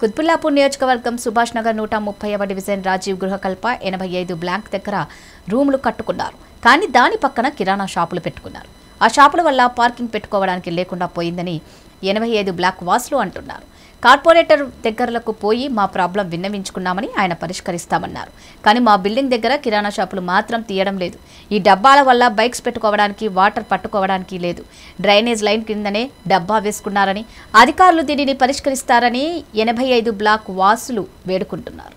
కుత్బుల్లాపూర్ నియోజకవర్గం సుభాష్ నగర్ నూట ముప్పైవ డివిజన్ రాజీవ్ గృహకల్ప ఎనభై ఐదు బ్లాంక్ దగ్గర రూములు కట్టుకున్నారు కానీ దాని పక్కన కిరాణా షాపులు పెట్టుకున్నారు ఆ షాపుల వల్ల పార్కింగ్ పెట్టుకోవడానికి లేకుండా పోయిందని ఎనభై ఐదు బ్లాక్ వాసులు అంటున్నారు కార్పొరేటర్ దగ్గరలకు పోయి మా ప్రాబ్లం విన్నవించుకున్నామని ఆయన పరిష్కరిస్తామన్నారు కానీ మా బిల్డింగ్ దగ్గర కిరాణా షాపులు మాత్రం తీయడం లేదు ఈ డబ్బాల వల్ల బైక్స్ పెట్టుకోవడానికి వాటర్ పట్టుకోవడానికి లేదు డ్రైనేజ్ లైన్ కిందనే డబ్బా వేసుకున్నారని అధికారులు దీనిని పరిష్కరిస్తారని ఎనభై ఐదు బ్లాక్ వాసులు వేడుకుంటున్నారు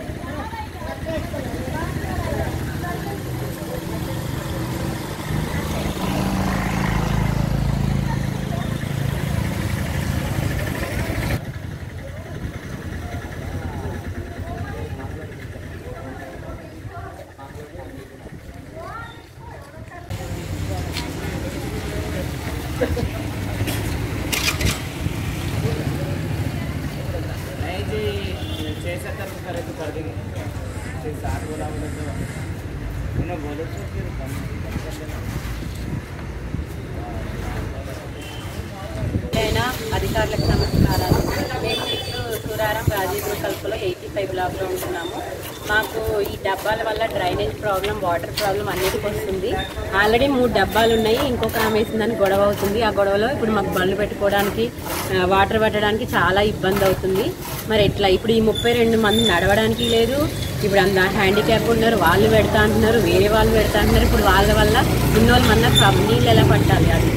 नहीं जी छः सत्तर में करे तो कर देंगे छः सात बोला बोले तो उन्हें बोले तो फिर कम कम कर देना అయినా అధికారులకు నమస్కారాలు మేము ఇప్పుడు సూరారం రాజీవ్ కల్పలో ఎయిటీ ఫైవ్ బ్లాక్లో ఉంటున్నాము మాకు ఈ డబ్బాల వల్ల డ్రైనేజ్ ప్రాబ్లం వాటర్ ప్రాబ్లం అన్నిటికి వస్తుంది ఆల్రెడీ మూడు డబ్బాలు ఉన్నాయి ఇంకొక ఆమె వేసిందని గొడవ అవుతుంది ఆ గొడవలో ఇప్పుడు మాకు బళ్ళు పెట్టుకోవడానికి ఆ, వాటర్ పట్టడానికి చాలా ఇబ్బంది అవుతుంది మరి ఎట్లా ఇప్పుడు ఈ ముప్పై రెండు మంది నడవడానికి లేదు ఇప్పుడు అంత హ్యాండిక్యాప్ ఉన్నారు వాళ్ళు పెడతా అంటున్నారు వేరే వాళ్ళు పెడతా అంటున్నారు ఇప్పుడు వాళ్ళ వల్ల ఇన్నోళ్ళ మన నీళ్ళు ఎలా పట్టాలి అది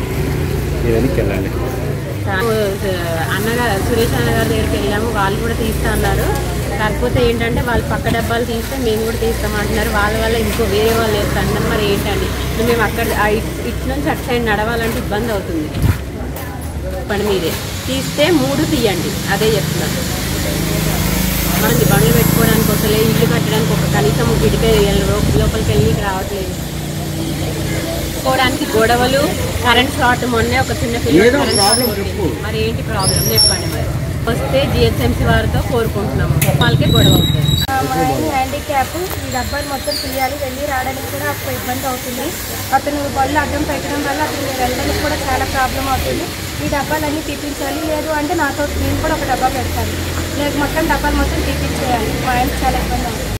అన్నగారు సురేష్ అన్నగారి దగ్గరికి వెళ్ళాము వాళ్ళు కూడా తీస్తా అన్నారు కాకపోతే ఏంటంటే వాళ్ళు పక్క డబ్బాలు తీస్తే మేము కూడా తీస్తామంటున్నారు వాళ్ళ వల్ల ఇంకో వేరే వాళ్ళు వేస్తా అంటున్నారు మరి ఏంటండి ఇప్పుడు మేము అక్కడ ఆ ఇట్- ఇటు నుంచి అటు సైడ్ నడవాలంటే ఇబ్బంది అవుతుంది పని మీదే తీస్తే మూడు తీయండి అదే చెప్తున్నాను మనకి బండ్లు పెట్టుకోవడానికి వస్తలే ఇల్లు కట్టడానికి ఒక కనీసం ఒక ఇటుక లో- లోపలికి వెళ్ళి రావట్లేదు పోవడానికి గొడవలు కరెంట్ షార్ట్ మొన్నే ఒక చిన్న పిల్లలు కరెంట్ షార్ట్ కొట్టింది. మరి ఏంటి ప్రాబ్లం చెప్పండి మరి వస్తే జిహెచ్ఎంసీ వారితో కోరుకుంటున్నాము వాళ్ళకే గొడవ అవుతుంది మా ఆయన హ్యాండిక్యాప్ ఈ డబ్బాలు మొత్తం తీయాలి వెళ్ళి రావడానికి కూడా అప్పుడు ఇబ్బంది అవుతుంది అతను బళ్ళు అడ్డం పెట్టడం వల్ల అతను వెళ్ళడానికి కూడా చాలా ప్రాబ్లం అవుతుంది ఈ డబ్బాలన్నీ తీపించాలి లేదు అంటే నాతో నేను కూడా ఒక డబ్బా పెడతాను లేక మొత్తం డబ్బాలు మొత్తం తీపించేయాలి మా ఆయనకి చాలా ఇబ్బంది అవుతుంది